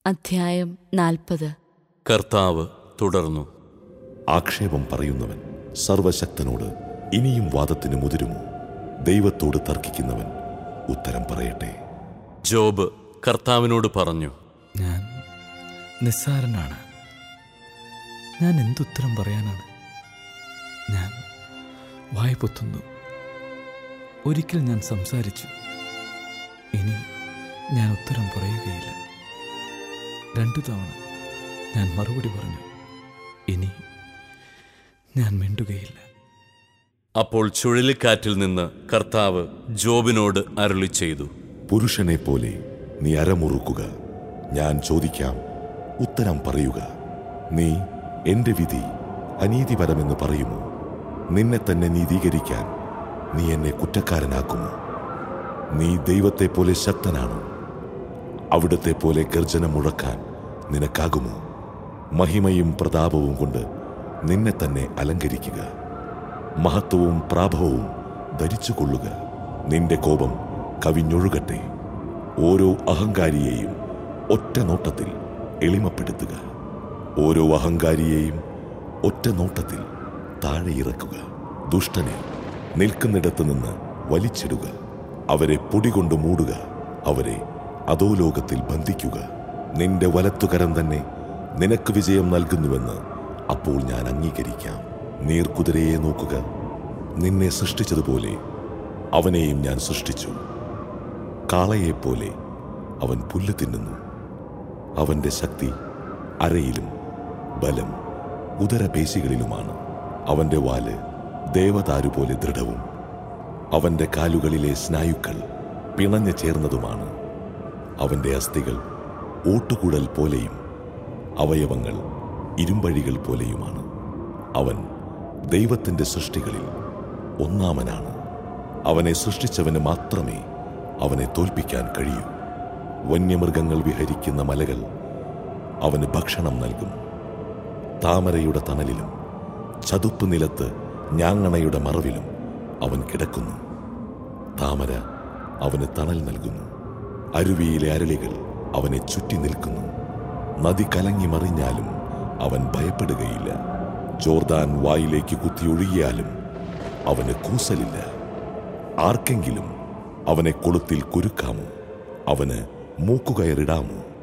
അധ്യായം നാൽപ്പത് കർത്താവ് തുടർന്നു ആക്ഷേപം പറയുന്നവൻ സർവശക്തനോട് ഇനിയും വാദത്തിന് മുതിരുമോ ദൈവത്തോട് തർക്കിക്കുന്നവൻ ഉത്തരം പറയട്ടെ ജോബ് കർത്താവിനോട് പറഞ്ഞു ഞാൻ നിസ്സാരനാണ് ഞാൻ എന്തുത്തരം പറയാനാണ് ഞാൻ വായ പൊത്തുന്നു ഒരിക്കൽ ഞാൻ സംസാരിച്ചു ഇനി ഞാൻ ഉത്തരം പറയുകയില്ല രണ്ടു തവണ ഞാൻ മറുപടി പറഞ്ഞു ഇനി ഞാൻ മിണ്ടുകയില്ല അപ്പോൾ ചുഴലിക്കാറ്റിൽ നിന്ന് കർത്താവ് ജോബിനോട് അരുളി ചെയ്തു പുരുഷനെ പോലെ നീ അരമുറുക്കുക ഞാൻ ചോദിക്കാം ഉത്തരം പറയുക നീ എന്റെ വിധി അനീതിപരമെന്ന് പറയുമോ നിന്നെ തന്നെ നീതീകരിക്കാൻ നീ എന്നെ കുറ്റക്കാരനാക്കുമോ നീ ദൈവത്തെ പോലെ ശക്തനാണോ അവിടത്തെ പോലെ ഗർജനം മുഴക്കാൻ നിനക്കാകുമോ മഹിമയും പ്രതാപവും കൊണ്ട് നിന്നെ തന്നെ അലങ്കരിക്കുക മഹത്വവും പ്രാഭവവും ധരിച്ചുകൊള്ളുക നിന്റെ കോപം കവിഞ്ഞൊഴുകട്ടെ ഓരോ അഹങ്കാരിയെയും ഒറ്റ നോട്ടത്തിൽ എളിമപ്പെടുത്തുക ഓരോ അഹങ്കാരിയെയും ഒറ്റ നോട്ടത്തിൽ താഴെ ഇറക്കുക ദുഷ്ടനെ നിൽക്കുന്നിടത്ത് നിന്ന് വലിച്ചിടുക അവരെ പൊടികൊണ്ട് മൂടുക അവരെ അധോലോകത്തിൽ ബന്ധിക്കുക നിന്റെ വലത്തുകരം തന്നെ നിനക്ക് വിജയം നൽകുന്നുവെന്ന് അപ്പോൾ ഞാൻ അംഗീകരിക്കാം നീർക്കുതിരയെ നോക്കുക നിന്നെ സൃഷ്ടിച്ചതുപോലെ അവനെയും ഞാൻ സൃഷ്ടിച്ചു കാളയെപ്പോലെ അവൻ പുല്ല് തിന്നുന്നു അവന്റെ ശക്തി അരയിലും ബലം ഉദരപേശികളിലുമാണ് അവന്റെ വാല് ദേവദാരു പോലെ ദൃഢവും അവന്റെ കാലുകളിലെ സ്നായുക്കൾ പിണഞ്ഞു ചേർന്നതുമാണ് അവന്റെ അസ്ഥികൾ ഓട്ടുകുഴൽ പോലെയും അവയവങ്ങൾ ഇരുമ്പഴികൾ പോലെയുമാണ് അവൻ ദൈവത്തിന്റെ സൃഷ്ടികളിൽ ഒന്നാമനാണ് അവനെ സൃഷ്ടിച്ചവന് മാത്രമേ അവനെ തോൽപ്പിക്കാൻ കഴിയൂ വന്യമൃഗങ്ങൾ വിഹരിക്കുന്ന മലകൾ അവന് ഭക്ഷണം നൽകും താമരയുടെ തണലിലും ചതുപ്പ് നിലത്ത് ഞാങ്ങണയുടെ മറവിലും അവൻ കിടക്കുന്നു താമര അവന് തണൽ നൽകുന്നു അരുവിയിലെ അരളികൾ അവനെ ചുറ്റി നിൽക്കുന്നു നദി കലങ്ങി മറിഞ്ഞാലും അവൻ ഭയപ്പെടുകയില്ല ജോർദാൻ വായിലേക്ക് കുത്തിയൊഴുകിയാലും അവന് കൂസലില്ല ആർക്കെങ്കിലും അവനെ കൊളുത്തിൽ കുരുക്കാമോ അവന് മൂക്കുകയറിടാമോ